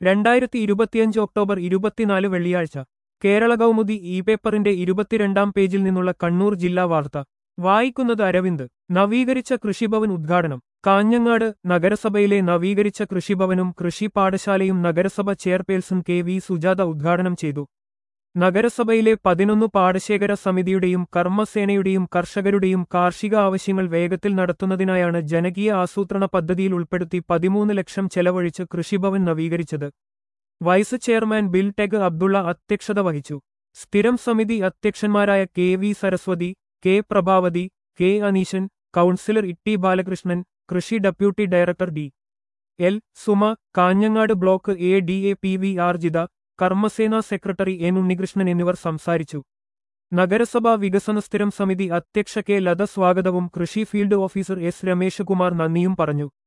രണ്ടായിരത്തി ഇരുപത്തിയഞ്ച് ഒക്ടോബർ ഇരുപത്തിനാല് വെള്ളിയാഴ്ച കേരള കൗമുദി ഇ പേപ്പറിന്റെ ഇരുപത്തിരണ്ടാം പേജിൽ നിന്നുള്ള കണ്ണൂർ ജില്ലാ വാർത്ത വായിക്കുന്നത് അരവിന്ദ് നവീകരിച്ച കൃഷിഭവൻ ഉദ്ഘാടനം കാഞ്ഞങ്ങാട് നഗരസഭയിലെ നവീകരിച്ച കൃഷിഭവനും കൃഷി പാഠശാലയും നഗരസഭ ചെയർപേഴ്സൺ കെ വി സുജാത ഉദ്ഘാടനം ചെയ്തു നഗരസഭയിലെ പതിനൊന്ന് പാടശേഖര സമിതിയുടെയും കർമ്മസേനയുടെയും കർഷകരുടെയും കാർഷിക ആവശ്യങ്ങൾ വേഗത്തിൽ നടത്തുന്നതിനായാണ് ജനകീയ ആസൂത്രണ പദ്ധതിയിൽ ഉൾപ്പെടുത്തി പതിമൂന്ന് ലക്ഷം ചെലവഴിച്ച് കൃഷിഭവൻ നവീകരിച്ചത് വൈസ് ചെയർമാൻ ബിൽ ടെഗ് അബ്ദുള്ള അധ്യക്ഷത വഹിച്ചു സ്ഥിരം സമിതി അധ്യക്ഷന്മാരായ K V Saraswathi K Prabhavathi K Aneeshan councillor Itty Balakrishnan കൃഷി deputy director D L Suma Kanhangad block A D A P V Arjitha കർമ്മസേന സെക്രട്ടറി എൻ ഉണ്ണികൃഷ്ണൻ എന്നിവർ സംസാരിച്ചു നഗരസഭാ വികസന സ്ഥിരം സമിതി അധ്യക്ഷ കെ ലത സ്വാഗതവും കൃഷി ഫീൽഡ് ഓഫീസർ എസ് രമേശകുമാർ നന്ദിയും പറഞ്ഞു